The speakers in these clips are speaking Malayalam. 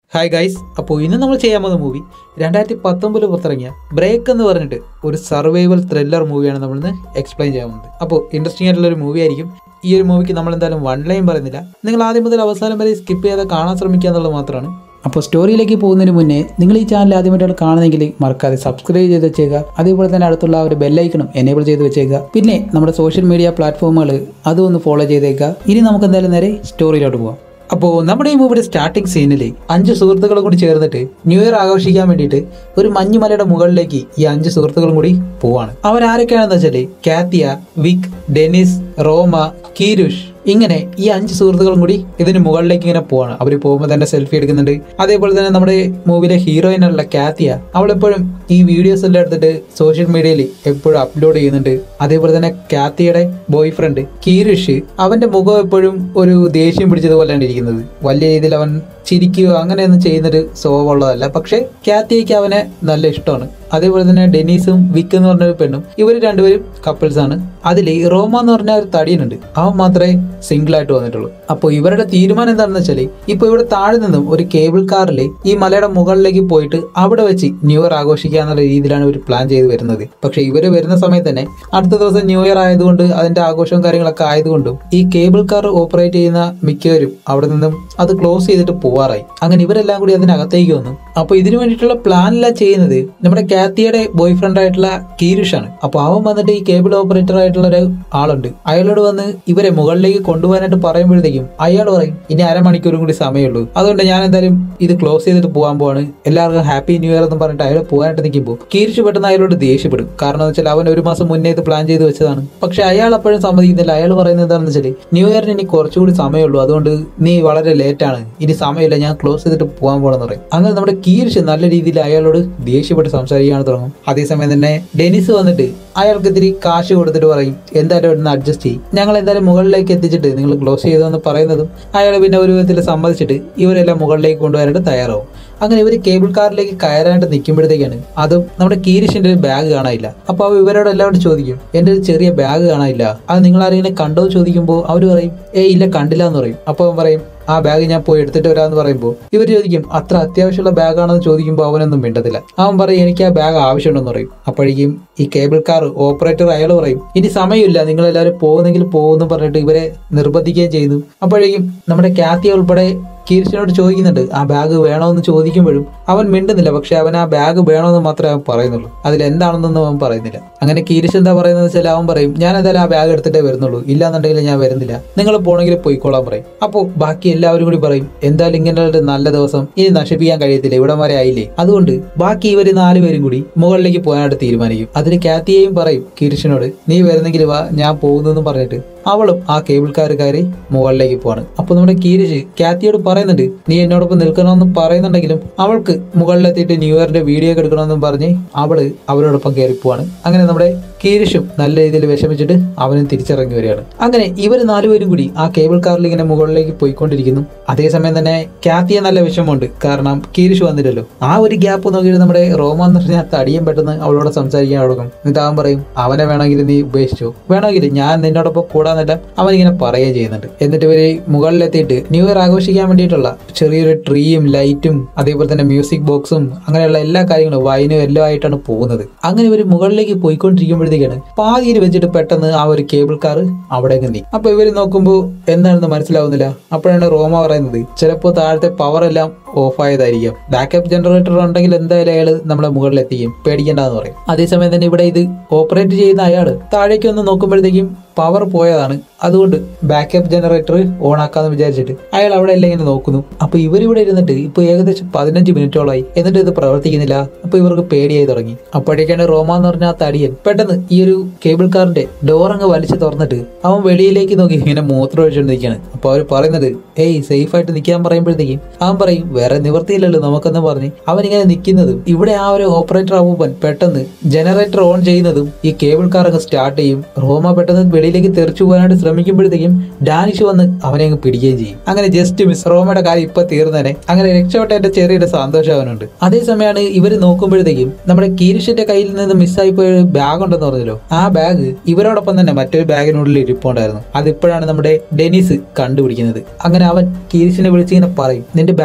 ഹായ് ഗൈസ് അപ്പോൾ ഇന്ന് നമ്മൾ ചെയ്യാൻ പോകുന്ന മൂവി രണ്ടായിരത്തി പത്തൊമ്പതിൽ പുറത്തിറങ്ങിയ ബ്രേക്ക് എന്ന് പറഞ്ഞിട്ട് ഒരു സർവൈവൽ ത്രില്ലർ മൂവിയാണ് നമ്മൾ ഇന്ന് എക്സ്പ്ലെയിൻ ചെയ്യാൻ പോകുന്നത് അപ്പോൾ ഇൻട്രസ്റ്റിംഗ് ആയിട്ടുള്ള ഒരു മൂവി ആയിരിക്കും ഈ ഒരു മൂവിക്ക് നമ്മൾ എന്തായാലും വൺ ലൈൻ പറയുന്നില്ല നിങ്ങൾ ആദ്യം മുതൽ അവസാനം വരെ സ്കിപ്പ് ചെയ്യാതെ കാണാൻ ശ്രമിക്കുക എന്നുള്ളത് മാത്രമാണ് അപ്പോൾ സ്റ്റോറിയിലേക്ക് പോകുന്നതിന് മുന്നേ നിങ്ങൾ ഈ ചാനൽ ആദ്യമായിട്ടാണ് കാണുന്നതെങ്കിൽ മറക്കാതെ സബ്സ്ക്രൈബ് ചെയ്ത് വെച്ചേക്കുക അതേപോലെ തന്നെ അടുത്തുള്ള ആ ഒരു ബെല്ലൈക്കണും എനേബിൾ ചെയ്ത് വെച്ചേക്കുക പിന്നെ നമ്മുടെ സോഷ്യൽ മീഡിയ പ്ലാറ്റ്ഫോമുകൾ അതും ഒന്ന് ഫോളോ ചെയ്തേക്കുക ഇനി നമുക്ക് എന്തായാലും നേരെ സ്റ്റോറിയിലോട്ട് പോകാം അപ്പോൾ നമ്മുടെ ഈ മൂവിയുടെ സ്റ്റാർട്ടിംഗ് സീനിൽ അഞ്ച് സുഹൃത്തുക്കളും കൂടി ചേർന്നിട്ട് ന്യൂ ഇയർ ആഘോഷിക്കാൻ വേണ്ടിയിട്ട് ഒരു മഞ്ഞുമലയുടെ മുകളിലേക്ക് ഈ അഞ്ച് സുഹൃത്തുക്കളും കൂടി പോവാണ് അവരാരൊക്കെയാണെന്ന് വെച്ചാൽ കാത്തിയ വിക് ഡെനിസ് റോമ കീരുഷ് ഇങ്ങനെ ഈ അഞ്ച് സുഹൃത്തുക്കളും കൂടി ഇതിന് മുകളിലേക്ക് ഇങ്ങനെ പോവാണ് അവർ പോകുമ്പോൾ തന്നെ സെൽഫി എടുക്കുന്നുണ്ട് അതേപോലെ തന്നെ നമ്മുടെ മൂവിയിലെ ഹീറോയിനുള്ള കാത്തിയ അവളെപ്പോഴും ഈ വീഡിയോസ് എല്ലാം എടുത്തിട്ട് സോഷ്യൽ മീഡിയയിൽ എപ്പോഴും അപ്ലോഡ് ചെയ്യുന്നുണ്ട് അതേപോലെ തന്നെ കാത്തിയുടെ ബോയ് ഫ്രണ്ട് കീരുഷ് അവന്റെ മുഖം എപ്പോഴും ഒരു ദേഷ്യം പിടിച്ചതുപോലെയാണ് ഇരിക്കുന്നത് വലിയ രീതിയിൽ അവൻ ചിരിക്കുകയോ അങ്ങനെയൊന്നും ചെയ്യുന്നൊരു സ്വഭാവമുള്ളതല്ല പക്ഷേ കാത്തിയയ്ക്ക് അവനെ നല്ല ഇഷ്ടമാണ് അതേപോലെ തന്നെ ഡെനീസും വിക്ക് എന്ന് പറഞ്ഞ ഒരു പെണ്ണും ഇവർ രണ്ടുപേരും കപ്പിൾസ് ആണ് അതിൽ റോമ എന്ന് പറഞ്ഞ ഒരു തടിയനുണ്ട് അവൻ മാത്രമേ സിംഗിൾ ആയിട്ട് വന്നിട്ടുള്ളൂ അപ്പോൾ ഇവരുടെ തീരുമാനം എന്താണെന്ന് വെച്ചാൽ ഇപ്പൊ ഇവിടെ താഴെ നിന്നും ഒരു കേബിൾ കാറിൽ ഈ മലയുടെ മുകളിലേക്ക് പോയിട്ട് അവിടെ വെച്ച് ന്യൂ ഇയർ ആഘോഷിക്കുക എന്നുള്ള രീതിയിലാണ് ഇവർ പ്ലാൻ ചെയ്ത് വരുന്നത് പക്ഷേ ഇവര് വരുന്ന സമയത്ത് തന്നെ അടുത്ത ദിവസം ന്യൂ ഇയർ ആയതുകൊണ്ട് അതിന്റെ ആഘോഷവും കാര്യങ്ങളൊക്കെ ആയതുകൊണ്ടും ഈ കേബിൾ കാർ ഓപ്പറേറ്റ് ചെയ്യുന്ന മിക്കവരും അവിടെ നിന്നും അത് ക്ലോസ് ചെയ്തിട്ട് പോവാറായി അങ്ങനെ ഇവരെല്ലാം കൂടി അതിനകത്തേക്ക് വന്നു അപ്പോൾ ഇതിനു വേണ്ടിയിട്ടുള്ള പ്ലാൻ എല്ലാം ചെയ്യുന്നത് നമ്മുടെ കാത്തിയുടെ ബോയ് ഫ്രണ്ട് ആയിട്ടുള്ള കീരുഷാണ് അപ്പോൾ അവൻ വന്നിട്ട് ഈ കേബിൾ ഓപ്പറേറ്റർ ആയിട്ടുള്ള ഒരു ആളുണ്ട് അയാളോട് വന്ന് ഇവരെ മുകളിലേക്ക് കൊണ്ടുപോകാനായിട്ട് പറയുമ്പോഴത്തേക്കും അയാൾ പറയും ഇനി അരമണിക്കൂറും കൂടി സമയമുള്ളൂ അതുകൊണ്ട് ഞാൻ എന്തായാലും ഇത് ക്ലോസ് ചെയ്തിട്ട് പോകാൻ പോവാണ് എല്ലാവർക്കും ഹാപ്പി ന്യൂ ഇയർ എന്ന് പറഞ്ഞിട്ട് അയാൾ പോകാനായിട്ട് നിൽക്കുമ്പോൾ കീരിച്ച് പെട്ടെന്ന് അയാളോട് ദേഷ്യപ്പെടും കാരണം എന്ന് വെച്ചാൽ അവൻ ഒരു മാസം മുന്നേ ഇത് പ്ലാൻ ചെയ്ത് വെച്ചതാണ് പക്ഷെ അയാൾ അപ്പോഴും സമ്മതിക്കുന്നില്ല അയാൾ പറയുന്നത് എന്താണെന്ന് വെച്ചാൽ ന്യൂ ഇയറിന് ഇനി കുറച്ചുകൂടി സമയമുള്ളൂ അതുകൊണ്ട് നീ വളരെ ലേറ്റ് ആണ് ഇനി സമയമില്ല ഞാൻ ക്ലോസ് ചെയ്തിട്ട് പോകാൻ പോകണമെന്ന് പറയും അങ്ങനെ നമ്മുടെ കീരിച്ച് നല്ല രീതിയിൽ അയാളോട് ദേഷ്യപ്പെട്ട് സംസാരിക്കാൻ തുടങ്ങും അതേസമയം തന്നെ ഡെനിസ് വന്നിട്ട് അയാൾക്ക് ഇത്തിരി കാശ് കൊടുത്തിട്ട് പറയും എന്തായാലും ഇവിടുന്ന് അഡ്ജസ്റ്റ് ചെയ്യും ഞങ്ങൾ എന്തായാലും മുകളിലേക്ക് എത്തിച്ചിട്ട് നിങ്ങൾ ക്ലോസ് ചെയ്തതെന്ന് പറയുന്നതും അയാൾ പിന്നെ ഒരു വിധത്തിൽ സമ്മതിച്ചിട്ട് ഇവരെല്ലാം മുകളിലേക്ക് കൊണ്ടുവരാനായിട്ട് തയ്യാറാവും അങ്ങനെ ഇവർ കേബിൾ കാറിലേക്ക് കയറാനായിട്ട് നിൽക്കുമ്പോഴത്തേക്കാണ് അതും നമ്മുടെ കീരിഷിന്റെ ഒരു ബാഗ് കാണാനില്ല അപ്പൊ അവ ഇവരോട് എല്ലാവരും ചോദിക്കും എന്റെ ഒരു ചെറിയ ബാഗ് കാണാനില്ല അത് നിങ്ങൾ ആരെങ്കിലും കണ്ടോ എന്ന് ചോദിക്കുമ്പോൾ അവർ പറയും ഏ ഇല്ല കണ്ടില്ല എന്ന് പറയും അപ്പൊ അവൻ പറയും ആ ബാഗ് ഞാൻ പോയി എടുത്തിട്ട് വരാമെന്ന് പറയുമ്പോൾ ഇവർ ചോദിക്കും അത്ര അത്യാവശ്യമുള്ള ബാഗാണെന്ന് ചോദിക്കുമ്പോൾ അവനൊന്നും മിണ്ടത്തില്ല അവൻ പറയും എനിക്ക് ആ ബാഗ് ആവശ്യമുണ്ടെന്ന് പറയും അപ്പോഴേക്കും ഈ കേബിൾ കാർ ഓപ്പറേറ്റർ അയാൾ പറയും ഇനി സമയമില്ല നിങ്ങൾ എല്ലാവരും പോകുന്നെങ്കിൽ പോകുമെന്ന് പറഞ്ഞിട്ട് ഇവരെ നിർബന്ധിക്കുകയും ചെയ്യുന്നു അപ്പോഴേക്കും നമ്മുടെ കാത്തി ഉൾപ്പെടെ കീർഷനോട് ചോദിക്കുന്നുണ്ട് ആ ബാഗ് വേണമെന്ന് ചോദിക്കുമ്പോഴും അവൻ മിണ്ടുന്നില്ല പക്ഷെ അവൻ ആ ബാഗ് വേണമെന്ന് മാത്രമേ അവൻ പറയുന്നുള്ളൂ അതിൽ എന്താണെന്നൊന്നും അവൻ പറയുന്നില്ല അങ്ങനെ കീരിഷ് എന്താ പറയുന്നത് വെച്ചാൽ അവൻ പറയും ഞാൻ എന്തായാലും ആ ബാഗ് എടുത്തിട്ടേ വരുന്നുള്ളൂ ഇല്ലാന്നുണ്ടെങ്കിൽ ഞാൻ വരുന്നില്ല നിങ്ങൾ പോണെങ്കിൽ പോയിക്കോളാൻ പറയും അപ്പോൾ ബാക്കി എല്ലാവരും കൂടി പറയും എന്തായാലും ഇങ്ങനെ ഒരു നല്ല ദിവസം ഇനി നശിപ്പിക്കാൻ കഴിയത്തില്ല ഇവിടം വരെ ആയില്ലേ അതുകൊണ്ട് ബാക്കി ഇവർ നാലുപേരും കൂടി മുകളിലേക്ക് പോകാനായിട്ട് തീരുമാനിക്കും അതിന് കാത്തിയെയും പറയും കീരിഷിനോട് നീ വരുന്നെങ്കിൽ വാ ഞാൻ പോകുന്നു പറഞ്ഞിട്ട് അവളും ആ കേബിൾ കാർ കയറി മുകളിലേക്ക് പോവാണ് അപ്പൊ നമ്മുടെ കീരിഷ് കാത്തിയോട് പറയുന്നുണ്ട് നീ എന്നോടൊപ്പം നിൽക്കണമെന്ന് പറയുന്നുണ്ടെങ്കിലും അവൾക്ക് മുകളിലെത്തിയിട്ട് ന്യൂ ഇയറിന്റെ വീഡിയോ ഒക്കെ എടുക്കണമെന്നും പറഞ്ഞ് അവള് അവരോടൊപ്പം കയറി പോവാണ് അങ്ങനെ നമ്മുടെ കീരിഷും നല്ല രീതിയിൽ വിഷമിച്ചിട്ട് അവനും തിരിച്ചിറങ്ങി വരികയാണ് അങ്ങനെ ഇവർ നാലുപേരും കൂടി ആ കേബിൾ കാറിൽ ഇങ്ങനെ മുകളിലേക്ക് പോയിക്കൊണ്ടിരിക്കുന്നു അതേസമയം തന്നെ കാത്തിയെ നല്ല വിഷമമുണ്ട് കാരണം കീരിഷ് വന്നില്ലല്ലോ ആ ഒരു ഗ്യാപ്പ് നോക്കിയിട്ട് നമ്മുടെ റോമ എന്ന് പറഞ്ഞാൽ തടിയും പെട്ടെന്ന് അവളോട് സംസാരിക്കാൻ തുടങ്ങും എന്നിട്ട് അവൻ പറയും അവനെ വേണമെങ്കിൽ നീ ഉപേക്ഷിച്ചോ വേണമെങ്കിൽ ഞാൻ നിന്നോടൊപ്പം കൂടാന്നല്ല അവൻ ഇങ്ങനെ പറയുകയും ചെയ്യുന്നുണ്ട് എന്നിട്ട് ഇവര് മുകളിലെത്തിയിട്ട് ന്യൂ ഇയർ ആഘോഷിക്കാൻ വേണ്ടിയിട്ടുള്ള ചെറിയൊരു ട്രീയും ലൈറ്റും അതേപോലെ തന്നെ മ്യൂസിക് ബോക്സും അങ്ങനെയുള്ള എല്ലാ കാര്യങ്ങളും വൈനും എല്ലാം ആയിട്ടാണ് പോകുന്നത് അങ്ങനെ ഇവർ മുകളിലേക്ക് പോയിക്കൊണ്ടിരിക്കുമ്പോഴത്തേക്കാണ് പാതിയിൽ വെച്ചിട്ട് പെട്ടെന്ന് ആ ഒരു കേബിൾ കാർ അവിടേക്ക് നീ അപ്പൊ ഇവർ നോക്കുമ്പോൾ എന്താണെന്ന് മനസ്സിലാവുന്നില്ല അപ്പോഴാണ് റോമ പറയുന്നത് ചിലപ്പോൾ താഴത്തെ പവർ എല്ലാം ഓഫ് ആയതായിരിക്കും ബാക്കപ്പ് ജനറേറ്റർ ഉണ്ടെങ്കിൽ എന്തായാലും അയാൾ നമ്മളെ മുകളിൽ എത്തിക്കും പേടിക്കേണ്ടെന്ന് പറയും അതേസമയം തന്നെ ഇവിടെ ഇത് ഓപ്പറേറ്റ് ചെയ്യുന്ന അയാൾ താഴേക്ക് ഒന്ന് നോക്കുമ്പോഴത്തേക്കും പവർ പോയതാണ് അതുകൊണ്ട് ബാക്കപ്പ് ജനറേറ്റർ ഓൺ ആക്കാന്ന് വിചാരിച്ചിട്ട് അയാൾ അവിടെ എല്ലാം ഇങ്ങനെ നോക്കുന്നു അപ്പൊ ഇവരിവിടെ ഇരുന്നിട്ട് ഇപ്പൊ ഏകദേശം പതിനഞ്ച് മിനിറ്റോളായി എന്നിട്ട് ഇത് പ്രവർത്തിക്കുന്നില്ല അപ്പൊ ഇവർക്ക് പേടിയായി തുടങ്ങി അപ്പോഴേക്കാണ് റോമ എന്ന് പറഞ്ഞ ആ തടിയൻ പെട്ടെന്ന് ഈ ഒരു കേബിൾ കാറിന്റെ ഡോർ അങ്ങ് വലിച്ചു തുറന്നിട്ട് അവൻ വെളിയിലേക്ക് നോക്കി ഇങ്ങനെ മൂത്രം ഒഴിച്ചുകൊണ്ടിരിക്കുകയാണ് അപ്പൊ അവർ പറയുന്നത് ഏയ് സേഫ് ആയിട്ട് നിൽക്കാൻ പറയുമ്പോഴത്തേക്കും അവൻ പറയും വേറെ നിവൃത്തിയില്ലല്ലോ നമുക്കെന്ന് പറഞ്ഞ് അവൻ ഇങ്ങനെ നിൽക്കുന്നതും ഇവിടെ ആ ഒരു ഓപ്പറേറ്റർ അപ്പൂപ്പൻ പെട്ടെന്ന് ജനറേറ്റർ ഓൺ ചെയ്യുന്നതും ഈ കേബിൾ കാർ അങ്ങ് സ്റ്റാർട്ട് ചെയ്യും റോമ പെട്ടെന്ന് വെളിയിലേക്ക് തെറിച്ചു പോകാനായിട്ട് ശ്രമിക്കുമ്പോഴത്തേക്കും ഡാനിഷ് വന്ന് അവനെ അങ്ങ് പിടിക്കുകയും ചെയ്യും അങ്ങനെ ജസ്റ്റ് മിസ് റോമയുടെ കാര്യം ഇപ്പൊ തീർന്നേനെ അങ്ങനെ രക്ഷപ്പെട്ടതിന്റെ ചെറിയൊരു സന്തോഷം അവനുണ്ട് അതേസമയമാണ് ഇവർ നോക്കുമ്പോഴത്തേക്കും നമ്മുടെ കീരിഷിന്റെ കയ്യിൽ നിന്ന് മിസ്സായി പോയ ഒരു ബാഗ് ഉണ്ടെന്ന് പറഞ്ഞല്ലോ ആ ബാഗ് ഇവരോടൊപ്പം തന്നെ മറ്റൊരു ബാഗിനുള്ളിൽ ഇരിപ്പുണ്ടായിരുന്നു അതിപ്പോഴാണ് നമ്മുടെ ഡെനിസ് കണ്ടുപിടിക്കുന്നത് അങ്ങനെ അവൻ കീരിഷിനെ വിളിച്ച് ഇങ്ങനെ പറയും നിന്റെ ബാഗ് ഇവിടെ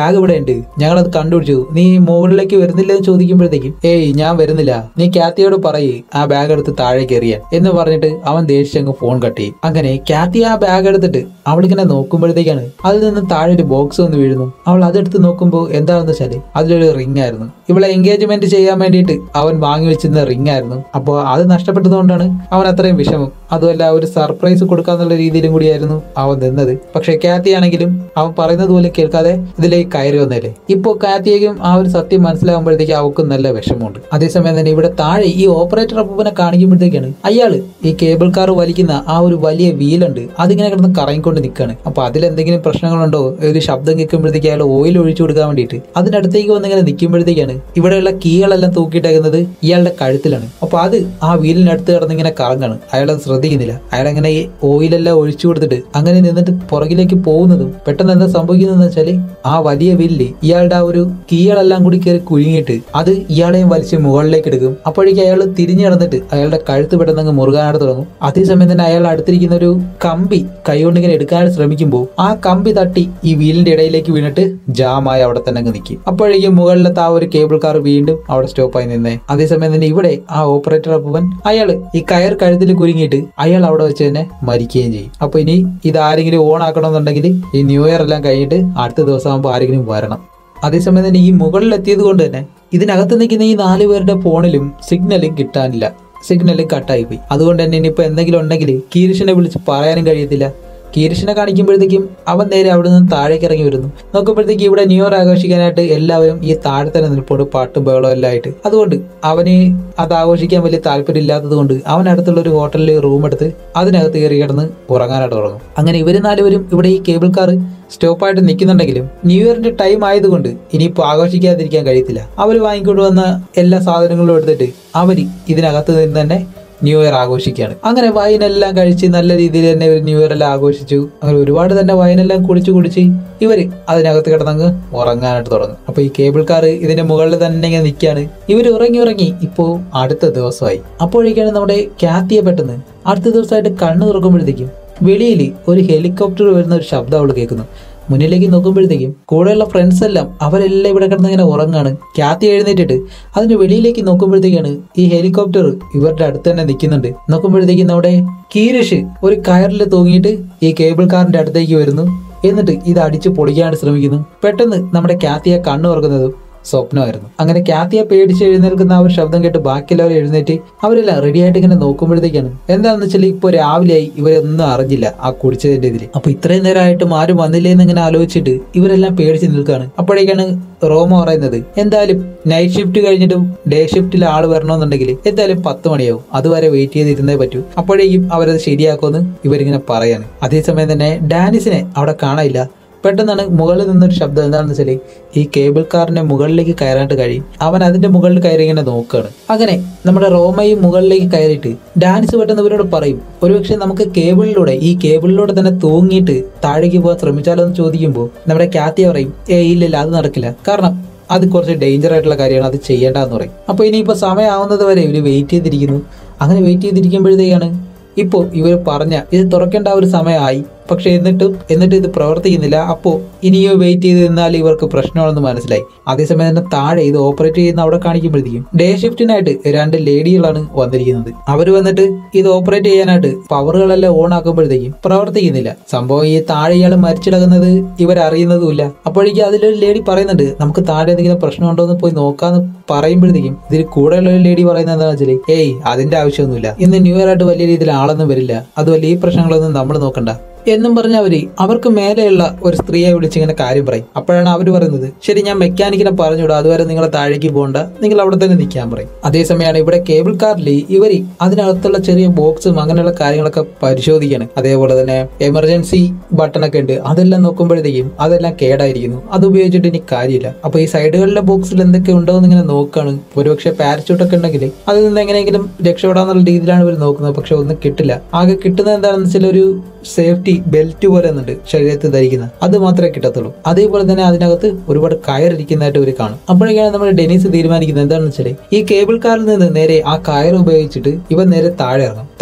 ഉണ്ട് ഞങ്ങളത് കണ്ടുപിടിച്ചു നീ മുകളിലേക്ക് വരുന്നില്ലെന്ന് ചോദിക്കുമ്പോഴത്തേക്കും ഏയ് ഞാൻ വരുന്നില്ല നീ കാത്തിയോട് പറയ് ആ ബാഗ് എടുത്ത് താഴേക്ക് എറിയാൻ എന്ന് പറഞ്ഞിട്ട് അവൻ ദേഷ്യങ്ങ് ഫോൺ കട്ട് ചെയ്യും അങ്ങനെ കാത്തി ആ ബാഗ് എടുത്തിട്ട് അവളിങ്ങനെ നോക്കുമ്പോഴത്തേക്കാണ് അതിൽ നിന്ന് താഴെ ഒരു ബോക്സ് വന്ന് വീഴുന്നു അവൾ അതെടുത്ത് നോക്കുമ്പോൾ എന്താണെന്ന് വെച്ചാല് അതിലൊരു റിംഗ് ആയിരുന്നു ഇവളെ എൻഗേജ്മെന്റ് ചെയ്യാൻ വേണ്ടിയിട്ട് അവൻ വാങ്ങി വെച്ചിരുന്ന റിംഗ് ആയിരുന്നു അപ്പോൾ അത് നഷ്ടപ്പെട്ടതുകൊണ്ടാണ് അവൻ അത്രയും വിഷമം അതുമല്ല ഒരു സർപ്രൈസ് കൊടുക്കാന്നുള്ള രീതിയിലും കൂടിയായിരുന്നു അവൻ നിന്നത് പക്ഷെ കാത്തി ആണെങ്കിലും അവൻ പറയുന്നത് പോലെ കേൾക്കാതെ ഇതിലേക്ക് കയറി വന്നേലേ ഇപ്പോ കാത്തിയേക്കും ആ ഒരു സത്യം മനസ്സിലാകുമ്പോഴത്തേക്ക് അവൾക്കും നല്ല വിഷമമുണ്ട് അതേസമയം തന്നെ ഇവിടെ താഴെ ഈ ഓപ്പറേറ്റർ അപ്പൂപ്പനെ കാണിക്കുമ്പോഴത്തേക്കാണ് അയാള് ഈ കേബിൾ കാർ വലിക്കുന്ന ആ ഒരു വലിയ വീലുണ്ട് അതിങ്ങനെ കിടന്ന് കറങ്ങിക്കൊണ്ട് നിൽക്കുകയാണ് അപ്പൊ അതിലെന്തെങ്കിലും പ്രശ്നങ്ങളുണ്ടോ ഒരു ശബ്ദം കേൾക്കുമ്പോഴത്തേക്ക് അയാൾ ഓയിൽ ഒഴിച്ചു കൊടുക്കാൻ വേണ്ടിയിട്ട് അതിനടുത്തേക്ക് വന്ന് ഇങ്ങനെ നിൽക്കുമ്പോഴത്തേക്കാണ് ഇവിടെയുള്ള കീകളെല്ലാം തൂക്കിയിട്ടേക്കുന്നത് ഇയാളുടെ കഴുത്തിലാണ് അപ്പൊ അത് ആ വീലിനടുത്ത് കിടന്ന് ഇങ്ങനെ കറങ്ങാണ് അയാളത് ശ്രദ്ധിക്കുന്നില്ല അയാൾ അങ്ങനെ ഈ ഓയിലെല്ലാം ഒഴിച്ചു കൊടുത്തിട്ട് അങ്ങനെ നിന്നിട്ട് പുറകിലേക്ക് പോകുന്നതും പെട്ടെന്ന് എന്താ സംഭവിക്കുന്നതെന്ന് വെച്ചാല് ആ വലിയ വില്ല് ഇയാളുടെ ആ ഒരു കീകളെല്ലാം കൂടി കയറി കുഴുങ്ങിയിട്ട് അത് ഇയാളെയും വലിച്ച് മുകളിലേക്ക് എടുക്കും അപ്പോഴേക്കും അയാൾ തിരിഞ്ഞു നടന്നിട്ട് അയാളുടെ കഴുത്ത് പെട്ടെന്ന് അങ്ങ് മുറുകാനായിട്ട് തുടങ്ങും അതേസമയം തന്നെ അയാൾ അടുത്തിരിക്കുന്ന ഒരു കമ്പി കൈകൊണ്ട് ഇങ്ങനെ എടുക്കാനായിട്ട് ശ്രമിക്കുമ്പോൾ ആ കമ്പി തട്ടി ഈ വീലിന്റെ ഇടയിലേക്ക് വീണിട്ട് ജാമായി അവിടെ തന്നെ അങ്ങ് നിൽക്കും അപ്പോഴേക്കും മുകളിലത്തെ ആ ഒരു കേബിൾ കാർ വീണ്ടും അവിടെ സ്റ്റോപ്പായി നിന്നേ അതേസമയം തന്നെ ഇവിടെ ആ ഓപ്പറേറ്റർ അപ്പൂവൻ അയാള് ഈ കയർ കഴുത്തിൽ കുരുങ്ങിയിട്ട് അയാൾ അവിടെ വെച്ച് തന്നെ മരിക്കുകയും ചെയ്യും അപ്പൊ ഇനി ഇത് ആരെങ്കിലും ഓൺ ആക്കണമെന്നുണ്ടെങ്കിൽ ഈ ന്യൂ ഇയർ എല്ലാം കഴിഞ്ഞിട്ട് അടുത്ത ദിവസം ആകുമ്പോൾ ആരെങ്കിലും വരണം അതേസമയം തന്നെ ഈ മുകളിൽ എത്തിയത് കൊണ്ട് തന്നെ ഇതിനകത്ത് നിൽക്കുന്ന ഈ നാല് പേരുടെ ഫോണിലും സിഗ്നലും കിട്ടാനില്ല സിഗ്നലും കട്ടായി പോയി അതുകൊണ്ട് തന്നെ ഇനിയിപ്പോൾ എന്തെങ്കിലും ഉണ്ടെങ്കിൽ കീരിഷിനെ വിളിച്ച് പറയാനും കഴിയത്തില്ല കീരിഷിനെ കാണിക്കുമ്പോഴത്തേക്കും അവൻ നേരെ അവിടെ നിന്ന് താഴേക്ക് ഇറങ്ങി വരുന്നു നോക്കുമ്പോഴത്തേക്ക് ഇവിടെ ന്യൂ ഇയർ ആഘോഷിക്കാനായിട്ട് എല്ലാവരും ഈ താഴെ തന്നെ നിൽപ്പോണ്ട് പാട്ടും ബഹളവും എല്ലാം ആയിട്ട് അതുകൊണ്ട് അവന് അത് ആഘോഷിക്കാൻ വലിയ താല്പര്യം ഇല്ലാത്തത് കൊണ്ട് അവൻ അടുത്തുള്ള ഒരു ഹോട്ടലിൽ റൂം എടുത്ത് അതിനകത്ത് കയറി കിടന്ന് ഉറങ്ങാനായിട്ട് തുടങ്ങും അങ്ങനെ ഇവർ നാലുപേരും ഇവിടെ ഈ കേബിൾ കാർ സ്റ്റോപ്പായിട്ട് നിൽക്കുന്നുണ്ടെങ്കിലും ന്യൂ ഇയറിന്റെ ടൈം ആയതുകൊണ്ട് ഇനിയിപ്പോൾ ആഘോഷിക്കാതിരിക്കാൻ കഴിയത്തില്ല അവർ വാങ്ങിക്കൊണ്ട് വന്ന എല്ലാ സാധനങ്ങളും എടുത്തിട്ട് അവർ ഇതിനകത്ത് നിന്ന് തന്നെ ന്യൂ ഇയർ ആഘോഷിക്കുകയാണ് അങ്ങനെ വൈനെല്ലാം കഴിച്ച് നല്ല രീതിയിൽ തന്നെ ഒരു ന്യൂ ഇയർ എല്ലാം ആഘോഷിച്ചു അങ്ങനെ ഒരുപാട് തന്നെ വൈനെല്ലാം കുടിച്ച് കുടിച്ച് ഇവര് അതിനകത്ത് കിടന്നങ്ങ് ഉറങ്ങാനായിട്ട് തുടങ്ങും അപ്പൊ ഈ കേബിൾ കാർ ഇതിന്റെ മുകളിൽ തന്നെ ഇങ്ങനെ നിൽക്കുകയാണ് ഇവർ ഉറങ്ങി ഉറങ്ങി ഇപ്പോ അടുത്ത ദിവസമായി അപ്പോഴേക്കാണ് നമ്മുടെ കാത്തിയെ പെട്ടെന്ന് അടുത്ത ദിവസമായിട്ട് കണ്ണു തുറക്കുമ്പോഴത്തേക്കും വെളിയിൽ ഒരു ഹെലികോപ്റ്റർ വരുന്ന ഒരു ശബ്ദം അവൾ കേൾക്കുന്നു മുന്നിലേക്ക് നോക്കുമ്പോഴത്തേക്കും കൂടെയുള്ള ഫ്രണ്ട്സ് എല്ലാം അവരെല്ലാം ഇവിടെ കിടന്ന് ഇങ്ങനെ ഉറങ്ങാണ് ക്യാത്തി എഴുന്നേറ്റിട്ട് അതിന്റെ വെളിയിലേക്ക് നോക്കുമ്പോഴത്തേക്കാണ് ഈ ഹെലികോപ്റ്റർ ഇവരുടെ അടുത്ത് തന്നെ നിൽക്കുന്നുണ്ട് നോക്കുമ്പോഴത്തേക്കും നമ്മുടെ കീരിഷ് ഒരു കയറിൽ തൂങ്ങിയിട്ട് ഈ കേബിൾ കാറിന്റെ അടുത്തേക്ക് വരുന്നു എന്നിട്ട് ഇത് അടിച്ച് പൊളിക്കാനായിട്ട് ശ്രമിക്കുന്നു പെട്ടെന്ന് നമ്മുടെ ക്യാത്തിയെ കണ്ണു തുറക്കുന്നതും സ്വപ്നമായിരുന്നു അങ്ങനെ കാത്തിയെ പേടിച്ച് എഴുന്നേൽക്കുന്ന ആ ഒരു ശബ്ദം കേട്ട് ബാക്കിയുള്ളവർ എഴുന്നേറ്റ് അവരെല്ലാം റെഡി ആയിട്ട് ഇങ്ങനെ നോക്കുമ്പോഴത്തേക്കാണ് എന്താണെന്ന് വെച്ചാൽ ഇപ്പോൾ രാവിലെയായി ഇവരൊന്നും അറിഞ്ഞില്ല ആ കുടിച്ചതിന്റെ ഇതിൽ അപ്പൊ ഇത്രയും നേരമായിട്ടും ആരും വന്നില്ലേ എന്ന് ഇങ്ങനെ ആലോചിച്ചിട്ട് ഇവരെല്ലാം പേടിച്ച് നിൽക്കുകയാണ് അപ്പോഴേക്കാണ് റോമോ പറയുന്നത് എന്തായാലും നൈറ്റ് ഷിഫ്റ്റ് കഴിഞ്ഞിട്ടും ഡേ ഷിഫ്റ്റിൽ ആള് വരണമെന്നുണ്ടെങ്കിൽ എന്തായാലും പത്ത് മണിയാവും അതുവരെ വെയിറ്റ് ചെയ്തിരുന്നേ പറ്റൂ അപ്പോഴേക്കും അവരത് ശരിയാക്കുമെന്ന് ഇവരിങ്ങനെ പറയാണ് അതേസമയം തന്നെ ഡാനിസിനെ അവിടെ കാണാനില്ല പെട്ടെന്നാണ് മുകളിൽ നിന്നൊരു ശബ്ദം എന്താണെന്ന് വെച്ചാൽ ഈ കേബിൾ കാറിന്റെ മുകളിലേക്ക് കയറാനായിട്ട് കഴിയും അവൻ അതിന്റെ മുകളിൽ കയറി ഇങ്ങനെ നോക്കുകയാണ് അങ്ങനെ നമ്മുടെ റോമയും മുകളിലേക്ക് കയറിയിട്ട് ഡാൻസ് പെട്ടെന്ന് ഇവരോട് പറയും ഒരുപക്ഷെ നമുക്ക് കേബിളിലൂടെ ഈ കേബിളിലൂടെ തന്നെ തൂങ്ങിയിട്ട് താഴേക്ക് പോകാൻ ശ്രമിച്ചാലോ എന്ന് ചോദിക്കുമ്പോൾ നമ്മുടെ കാത്തിയ പറയും ഏ ഇല്ലില്ല അത് നടക്കില്ല കാരണം അത് കുറച്ച് ഡേഞ്ചർ ആയിട്ടുള്ള കാര്യമാണ് അത് ചെയ്യേണ്ടതെന്ന് പറയും അപ്പോൾ ഇനിയിപ്പോൾ സമയമാവുന്നത് വരെ ഇവർ വെയിറ്റ് ചെയ്തിരിക്കുന്നു അങ്ങനെ വെയിറ്റ് ചെയ്തിരിക്കുമ്പോഴത്തേക്കാണ് ഇപ്പോൾ ഇവർ പറഞ്ഞ ഇത് തുറക്കേണ്ട ആ ഒരു സമയമായി പക്ഷെ എന്നിട്ടും എന്നിട്ട് ഇത് പ്രവർത്തിക്കുന്നില്ല അപ്പോൾ ഇനിയോ വെയിറ്റ് ചെയ്ത് നിന്നാൽ ഇവർക്ക് പ്രശ്നമാണെന്ന് മനസ്സിലായി അതേസമയം തന്നെ താഴെ ഇത് ഓപ്പറേറ്റ് ചെയ്യുന്ന അവിടെ കാണിക്കുമ്പോഴത്തേക്കും ഡേ ഷിഫ്റ്റിനായിട്ട് രണ്ട് ലേഡികളാണ് വന്നിരിക്കുന്നത് അവർ വന്നിട്ട് ഇത് ഓപ്പറേറ്റ് ചെയ്യാനായിട്ട് പവറുകളെല്ലാം ഓൺ ആക്കുമ്പോഴത്തേക്കും പ്രവർത്തിക്കുന്നില്ല സംഭവം ഈ താഴെ ഇയാൾ മരിച്ചിടക്കുന്നത് ഇവരറിയുന്നതുമില്ല അപ്പോഴേക്കും അതിലൊരു ലേഡി പറയുന്നുണ്ട് നമുക്ക് താഴെ എന്തെങ്കിലും പ്രശ്നമുണ്ടോ എന്ന് പോയി നോക്കാന്ന് പറയുമ്പോഴത്തേക്കും ഇതിൽ കൂടെയുള്ള ഒരു ലേഡി പറയുന്നത് എന്താണെന്ന് വെച്ചാൽ ഏയ് അതിന്റെ ആവശ്യമൊന്നുമില്ല ഇന്ന് ന്യൂ ഇയർ ആയിട്ട് വലിയ രീതിയിൽ ആളൊന്നും വരില്ല അതുമല്ല ഈ പ്രശ്നങ്ങളൊന്നും നമ്മൾ നോക്കണ്ട എന്നും പറഞ്ഞ അവര് അവർക്ക് മേലെയുള്ള ഒരു സ്ത്രീയെ വിളിച്ച് ഇങ്ങനെ കാര്യം പറയും അപ്പോഴാണ് അവർ പറയുന്നത് ശരി ഞാൻ മെക്കാനിക്കിനെ പറഞ്ഞുവിടാം അതുവരെ നിങ്ങളെ താഴേക്ക് പോകണ്ട നിങ്ങൾ അവിടെ തന്നെ നിൽക്കാൻ പറയും അതേസമയമാണ് ഇവിടെ കേബിൾ കാറിൽ ഇവർ അതിനകത്തുള്ള ചെറിയ ബോക്സും അങ്ങനെയുള്ള കാര്യങ്ങളൊക്കെ പരിശോധിക്കുകയാണ് അതേപോലെ തന്നെ എമർജൻസി ബട്ടണൊക്കെ ഉണ്ട് അതെല്ലാം നോക്കുമ്പോഴത്തേക്കും അതെല്ലാം കേടായിരിക്കുന്നു അത് ഉപയോഗിച്ചിട്ട് ഇനി കാര്യമില്ല അപ്പൊ ഈ സൈഡുകളിലെ ബോക്സിൽ എന്തൊക്കെ ഉണ്ടോ എന്ന് ഇങ്ങനെ നോക്കുകയാണ് ഒരുപക്ഷെ പാരച്യൂട്ടൊക്കെ ഉണ്ടെങ്കിൽ അതിൽ നിന്ന് എങ്ങനെയെങ്കിലും രക്ഷപ്പെടാന്നുള്ള രീതിയിലാണ് ഇവർ നോക്കുന്നത് പക്ഷെ ഒന്നും കിട്ടില്ല ആകെ കിട്ടുന്നത് എന്താണെന്ന് വെച്ചാൽ ഒരു സേഫ്റ്റി ബെൽറ്റ് പോലെ ഒന്നുണ്ട് ശരീരത്തിൽ ധരിക്കുന്ന അത് മാത്രമേ കിട്ടത്തുള്ളൂ അതേപോലെ തന്നെ അതിനകത്ത് ഒരുപാട് കയറിരിക്കുന്നതായിട്ട് ഇവർ കാണും അപ്പോഴേക്കാണ് നമ്മൾ ഡെനീസ് തീരുമാനിക്കുന്നത് എന്താണെന്ന് വെച്ചാൽ ഈ കേബിൾ കാറിൽ നിന്ന് നേരെ ആ കയർ ഉപയോഗിച്ചിട്ട് ഇവൻ നേരെ താഴെ ഇറങ്ങും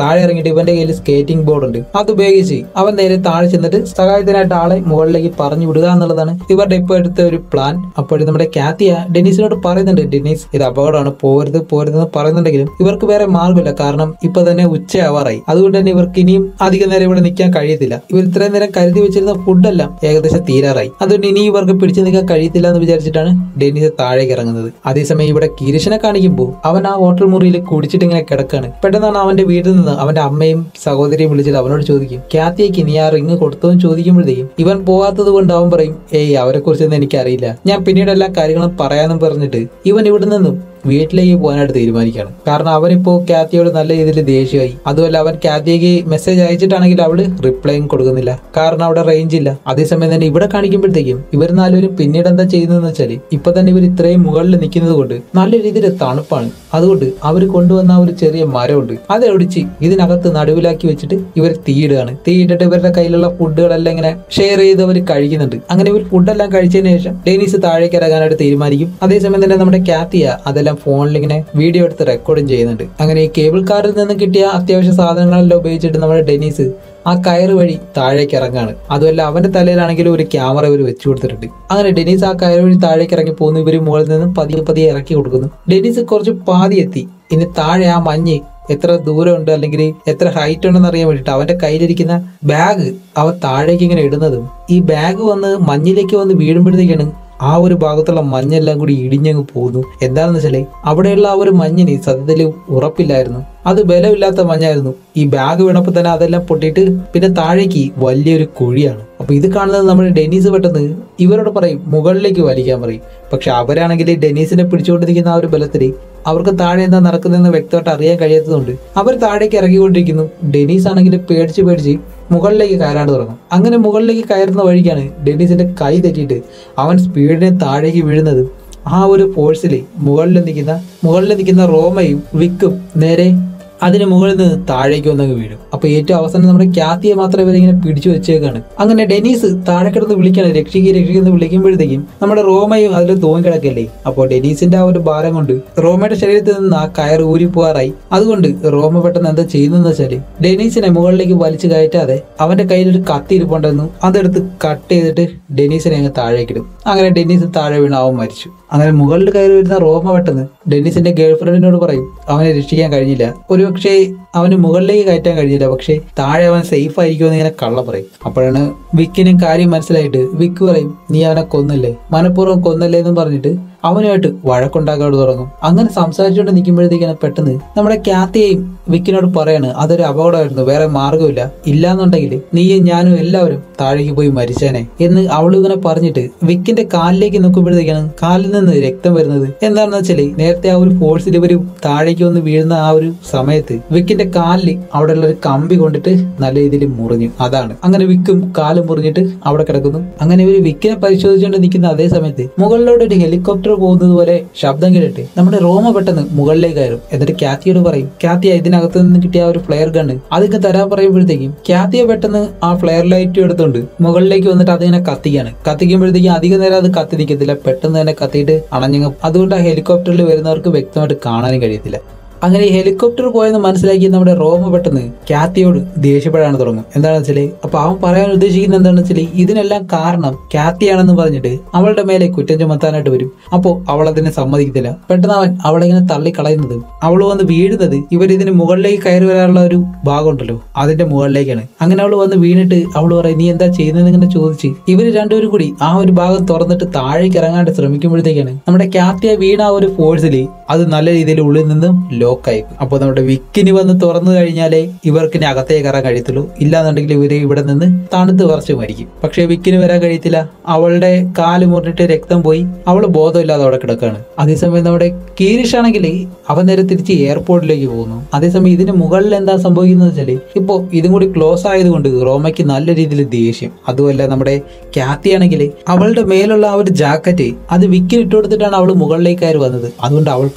താഴെ ഇറങ്ങിയിട്ട് ഇവന്റെ കയ്യിൽ സ്കേറ്റിംഗ് ബോർഡ് ഉണ്ട് അത് ഉപയോഗിച്ച് അവൻ നേരെ താഴെ ചെന്നിട്ട് സഹായത്തിനായിട്ട് ആളെ മുകളിലേക്ക് പറഞ്ഞു വിടുക എന്നുള്ളതാണ് ഇവരുടെ ഇപ്പോൾ എടുത്ത ഒരു പ്ലാൻ അപ്പോൾ നമ്മുടെ കാത്തിയ ഡെനീസിനോട് പറയുന്നുണ്ട് ഡെനീസ് ഇത് അപകടമാണ് പോരുത് പോരുതെന്ന് പറയുന്നുണ്ടെങ്കിലും ഇവർക്ക് വേറെ മാർഗമില്ല കാരണം ഇപ്പൊ തന്നെ ഉച്ചയാവാറായി അതുകൊണ്ട് തന്നെ ഇവർക്ക് ഇനിയും അധികം നേരം ഇവിടെ നിൽക്കാൻ കഴിയത്തില്ല ഇവർ ഇത്രയും നേരം കരുതി വെച്ചിരുന്ന ഫുഡെല്ലാം ഏകദേശം തീരാറായി അതുകൊണ്ട് ഇനി ഇവർക്ക് പിടിച്ചു നിൽക്കാൻ കഴിയത്തില്ല എന്ന് വിചാരിച്ചിട്ടാണ് ഡെനീസ് താഴേക്ക് ഇറങ്ങുന്നത് അതേസമയം ഇവിടെ കിരീഷിനെ കാണിക്കുമ്പോൾ അവൻ ആ ഹോട്ടൽ മുറിയിൽ കുടിച്ചിട്ട് ഇങ്ങനെ കിടക്കാണ് പെട്ടെന്നാണ് അവന്റെ വീട്ടിൽ നിന്ന് അവന്റെ അമ്മയും സഹോദരിയും വിളിച്ചിട്ട് അവനോട് ചോദിക്കും ക്യാത്തിയേക്ക് നീ ആ റിങ് കൊടുത്തോന്ന് ചോദിക്കുമ്പോഴത്തേക്കും ഇവൻ പോകാത്തത് കൊണ്ട് അവൻ പറയും ഏയ് അവരെ കുറിച്ചൊന്നും എനിക്കറിയില്ല ഞാൻ പിന്നീട് എല്ലാ കാര്യങ്ങളും പറയാമെന്നും പറഞ്ഞിട്ട് ഇവൻ ഇവിടെ നിന്നും വീട്ടിലേക്ക് പോകാനായിട്ട് തീരുമാനിക്കുകയാണ് കാരണം അവനിപ്പോ കാത്തിയോട് നല്ല രീതിയിൽ ദേഷ്യമായി അതുമല്ല അവൻ കാത്തിയേക്ക് മെസ്സേജ് അയച്ചിട്ടാണെങ്കിൽ അവള് റിപ്ലൈയും കൊടുക്കുന്നില്ല കാരണം അവിടെ റേഞ്ച് ഇല്ല അതേസമയം തന്നെ ഇവിടെ കാണിക്കുമ്പോഴത്തേക്കും ഇവർ നാലുപേരും പിന്നീട് എന്താ ചെയ്യുന്നതെന്ന് വെച്ചാൽ ഇപ്പൊ തന്നെ ഇവർ ഇത്രയും മുകളിൽ നിൽക്കുന്നത് കൊണ്ട് നല്ല രീതിയിൽ തണുപ്പാണ് അതുകൊണ്ട് അവർ കൊണ്ടുവന്ന ആ ഒരു ചെറിയ മരമുണ്ട് അത് ഒടിച്ച് ഇതിനകത്ത് നടുവിലാക്കി വെച്ചിട്ട് ഇവർ തീയിടുകയാണ് തീയിട്ടിട്ട് ഇവരുടെ കയ്യിലുള്ള ഫുഡുകളെല്ലാം ഇങ്ങനെ ഷെയർ ചെയ്ത് അവർ കഴിക്കുന്നുണ്ട് അങ്ങനെ ഇവർ ഫുഡെല്ലാം കഴിച്ചതിന് ശേഷം ഡെനീസ് താഴേക്ക് ഇറങ്ങാനായിട്ട് തീരുമാനിക്കും അതേസമയം തന്നെ നമ്മുടെ കാത്തിയ അതെല്ലാം ഫോണിൽ ഇങ്ങനെ വീഡിയോ എടുത്ത് റെക്കോർഡും ചെയ്യുന്നുണ്ട് അങ്ങനെ ഈ കേബിൾ കാറിൽ നിന്ന് കിട്ടിയ അത്യാവശ്യ സാധനങ്ങളെല്ലാം ഉപയോഗിച്ചിട്ട് നമ്മുടെ ഡെനീസ് ആ കയറ് വഴി താഴേക്ക് ഇറങ്ങാണ് അതുമല്ല അവന്റെ തലയിലാണെങ്കിലും ഒരു ക്യാമറ ഇവർ വെച്ചു കൊടുത്തിട്ടുണ്ട് അങ്ങനെ ഡെനീസ് ആ കയറ് വഴി താഴേക്ക് ഇറങ്ങി പോകുന്നു ഇവര് മുകളിൽ നിന്നും പതിയെ പതിയെ ഇറക്കി കൊടുക്കുന്നു ഡെനീസ് കുറച്ച് പാതി എത്തി ഇനി താഴെ ആ മഞ്ഞ് എത്ര ദൂരമുണ്ട് അല്ലെങ്കിൽ എത്ര ഹൈറ്റ് ഉണ്ടെന്ന് അറിയാൻ വേണ്ടിയിട്ട് അവന്റെ കയ്യിലിരിക്കുന്ന ബാഗ് അവൻ താഴേക്ക് ഇങ്ങനെ ഇടുന്നതും ഈ ബാഗ് വന്ന് മഞ്ഞിലേക്ക് വന്ന് വീഴുമ്പോഴത്തേക്കാണ് ആ ഒരു ഭാഗത്തുള്ള മഞ്ഞെല്ലാം കൂടി ഇടിഞ്ഞങ്ങ് പോകുന്നു എന്താണെന്ന് വെച്ചാല് അവിടെയുള്ള ആ ഒരു മഞ്ഞിന് സത്യത്തിൽ ഉറപ്പില്ലായിരുന്നു അത് ബലമില്ലാത്ത മഞ്ഞായിരുന്നു ഈ ബാഗ് വീണപ്പോൾ തന്നെ അതെല്ലാം പൊട്ടിയിട്ട് പിന്നെ താഴേക്ക് വലിയൊരു കുഴിയാണ് അപ്പൊ ഇത് കാണുന്നത് നമ്മുടെ ഡെനീസ് പെട്ടെന്ന് ഇവരോട് പറയും മുകളിലേക്ക് വലിക്കാൻ പറയും പക്ഷെ അവരാണെങ്കിൽ ഡെനീസിനെ പിടിച്ചുകൊണ്ടിരിക്കുന്ന ആ ഒരു ബലത്തിൽ അവർക്ക് താഴെ എന്താ നടക്കുന്നതെന്ന് വ്യക്തമായിട്ട് അറിയാൻ കഴിയാത്തതുകൊണ്ട് അവർ താഴേക്ക് ഇറങ്ങിക്കൊണ്ടിരിക്കുന്നു ഡെനീസ് ആണെങ്കിൽ പേടിച്ച് പേടിച്ച് മുകളിലേക്ക് കയറാണ്ട് തുടങ്ങും അങ്ങനെ മുകളിലേക്ക് കയറുന്ന വഴിക്കാണ് ഡെന്നീസിന്റെ കൈ തെറ്റിയിട്ട് അവൻ സ്പീഡിനെ താഴേക്ക് വീഴുന്നത് ആ ഒരു ഫോഴ്സിൽ മുകളിൽ നിൽക്കുന്ന മുകളിൽ നിൽക്കുന്ന റോമയും വിക്കും നേരെ അതിന് മുകളിൽ നിന്ന് താഴേക്ക് വന്നങ്ങ് വീഴും അപ്പൊ ഏറ്റവും അവസാനം നമ്മുടെ ക്യാത്തിയെ മാത്രമേ ഇവരിങ്ങനെ പിടിച്ചു വെച്ചേക്കാണ് അങ്ങനെ ഡെനീസ് താഴെ കിടന്ന് വിളിക്കാണ് രക്ഷിക്കുക രക്ഷിക്കുന്ന വിളിക്കുമ്പോഴത്തേക്കും നമ്മുടെ റോമയും അതിൽ തൂങ്ങിക്കിടക്കല്ലേ അപ്പോൾ ഡെനീസിന്റെ ആ ഒരു ഭാരം കൊണ്ട് റോമയുടെ ശരീരത്തിൽ നിന്ന് ആ കയർ ഊരി പോകാറായി അതുകൊണ്ട് റോമ പെട്ടെന്ന് എന്താ ചെയ്യുന്നതെന്ന് വെച്ചാല് ഡെനീസിനെ മുകളിലേക്ക് വലിച്ചു കയറ്റാതെ അവന്റെ കയ്യിൽ ഒരു കത്തി ഇരിപ്പുണ്ടായിരുന്നു അതെടുത്ത് കട്ട് ചെയ്തിട്ട് ഡെനീസിനെ അങ്ങ് താഴേക്കിടും അങ്ങനെ ഡെന്നീസ് താഴെ വീണ് അവൻ മരിച്ചു അങ്ങനെ മുകളിൽ കയറി വരുന്ന റോമ പെട്ടെന്ന് ഡെന്നീസിന്റെ ഗേൾ ഫ്രണ്ടിനോട് പറയും അവനെ രക്ഷിക്കാൻ കഴിഞ്ഞില്ല ഒരുപക്ഷെ അവന് മുകളിലേക്ക് കയറ്റാൻ കഴിഞ്ഞില്ല പക്ഷേ താഴെ അവൻ സേഫ് ആയിരിക്കുമെന്ന് ഇങ്ങനെ കള്ള പറയും അപ്പോഴാണ് വിക്കിനും കാര്യം മനസ്സിലായിട്ട് വിക്ക് പറയും നീ അവനെ കൊന്നല്ലേ മനഃപൂർവ്വം കൊന്നല്ലേ എന്ന് പറഞ്ഞിട്ട് അവനുമായിട്ട് വഴക്കുണ്ടാക്കാൻ തുടങ്ങും അങ്ങനെ സംസാരിച്ചുകൊണ്ട് നിൽക്കുമ്പോഴത്തേക്കാണ് പെട്ടെന്ന് നമ്മുടെ ക്യാത്തിയെയും വിക്കിനോട് പറയാണ് അതൊരു അപകടമായിരുന്നു വേറെ മാർഗമില്ല ഇല്ലാന്നുണ്ടെങ്കിൽ നീയും ഞാനും എല്ലാവരും താഴേക്ക് പോയി മരിച്ചേനെ എന്ന് അവൾ ഇങ്ങനെ പറഞ്ഞിട്ട് വിക്കിന്റെ കാലിലേക്ക് നോക്കുമ്പോഴത്തേക്കാണ് കാലിൽ നിന്ന് രക്തം വരുന്നത് എന്താണെന്ന് വെച്ചാല് നേരത്തെ ആ ഒരു ഫോഴ്സിൽ ഇവര് താഴേക്ക് വന്ന് വീഴുന്ന ആ ഒരു സമയത്ത് വിക്കിന്റെ കാലിൽ അവിടെയുള്ള ഒരു കമ്പി കൊണ്ടിട്ട് നല്ല രീതിയിൽ മുറിഞ്ഞു അതാണ് അങ്ങനെ വിക്കും കാല് മുറിഞ്ഞിട്ട് അവിടെ കിടക്കുന്നു അങ്ങനെ ഇവര് വിക്കിനെ പരിശോധിച്ചുകൊണ്ട് നിൽക്കുന്ന അതേ സമയത്ത് മുകളിലോട്ട് ഒരു ഹെലികോപ്റ്റർ പോകുന്നത് പോലെ ശബ്ദം കേട്ടിട്ട് നമ്മുടെ റോമ പെട്ടെന്ന് മുകളിലേക്ക് കയറും എന്നിട്ട് കാത്തിയോട് പറയും കാത്തിയ ഇതിനകത്ത് നിന്ന് കിട്ടിയ ആ ഒരു ഫ്ലെയർ ഗണ്ണ് അതൊക്കെ തരാൻ പറയുമ്പോഴത്തേക്കും കാത്തിയ പെട്ടെന്ന് ആ ഫ്ലെയർ ലൈറ്റ് എടുത്തുകൊണ്ട് മുകളിലേക്ക് വന്നിട്ട് അതിങ്ങനെ കത്തിക്കാണ് കത്തിക്കുമ്പോഴത്തേക്കും അധികം നേരം അത് കത്തി നിൽക്കത്തില്ല പെട്ടെന്ന് തന്നെ കത്തിയിട്ട് അണഞ്ഞങ്ങ് അതുകൊണ്ട് ആ ഹെലികോപ്റ്ററിൽ വരുന്നവർക്ക് വ്യക്തമായിട്ട് കാണാനും കഴിയത്തില്ല അങ്ങനെ ഈ ഹെലികോപ്റ്റർ പോയെന്ന് മനസ്സിലാക്കി നമ്മുടെ റോമ പെട്ടെന്ന് കാത്തിയോട് ദേഷ്യപ്പെടാൻ തുടങ്ങും എന്താണെന്ന് വെച്ചാല് അപ്പൊ അവൻ പറയാൻ ഉദ്ദേശിക്കുന്നത് എന്താണെന്ന് വെച്ചാല് ഇതിനെല്ലാം കാരണം കാത്തിയാണെന്ന് പറഞ്ഞിട്ട് അവളുടെ മേലെ കുറ്റം ചുമത്താനായിട്ട് വരും അപ്പോൾ അവൾ അതിനെ സമ്മതിക്കത്തില്ല പെട്ടെന്ന് അവൻ അവളെ ഇങ്ങനെ തള്ളിക്കളയുന്നത് അവൾ വന്ന് വീഴുന്നത് ഇവർ ഇതിന് മുകളിലേക്ക് കയറി വരാനുള്ള ഒരു ഭാഗമുണ്ടല്ലോ അതിന്റെ മുകളിലേക്കാണ് അങ്ങനെ അവൾ വന്ന് വീണിട്ട് അവൾ പറയും നീ എന്താ ചെയ്യുന്നത് ഇങ്ങനെ ചോദിച്ച് ഇവര് രണ്ടുപേരും കൂടി ആ ഒരു ഭാഗം തുറന്നിട്ട് താഴേക്ക് ഇറങ്ങാണ്ട് ശ്രമിക്കുമ്പോഴത്തേക്കാണ് നമ്മുടെ കാത്തിയ വീണ ആ ഒരു ഫോഴ്സിൽ അത് നല്ല രീതിയിൽ ഉള്ളിൽ നിന്നും ലോക്കായി അപ്പോൾ നമ്മുടെ വിക്കിന് വന്ന് തുറന്നു കഴിഞ്ഞാലേ ഇവർക്ക് ഇനി അകത്തേക്ക് കയറാൻ കഴിയത്തുള്ളൂ ഇല്ലാന്നുണ്ടെങ്കിൽ ഇവര് ഇവിടെ നിന്ന് തണുത്ത് കുറച്ച് മരിക്കും പക്ഷേ വിക്കിന് വരാൻ കഴിയത്തില്ല അവളുടെ കാല് മുറിഞ്ഞിട്ട് രക്തം പോയി അവൾ ബോധമില്ലാതെ അവിടെ കിടക്കാണ് അതേസമയം നമ്മുടെ കീരിഷ് ആണെങ്കിൽ അവൻ നേരെ തിരിച്ച് എയർപോർട്ടിലേക്ക് പോകുന്നു അതേസമയം ഇതിന് മുകളിൽ എന്താ സംഭവിക്കുന്നത് വെച്ചാല് ഇപ്പോൾ ഇതും കൂടി ക്ലോസ് ആയതുകൊണ്ട് റോമയ്ക്ക് നല്ല രീതിയിൽ ദേഷ്യം അതുമല്ല നമ്മുടെ ക്യാത്തി ആണെങ്കിൽ അവളുടെ മേലുള്ള ആ ഒരു ജാക്കറ്റ് അത് വിക്കിന് ഇട്ട് കൊടുത്തിട്ടാണ് അവൾ മുകളിലേക്ക് കയറി വന്നത് അതുകൊണ്ട് അവൾക്ക്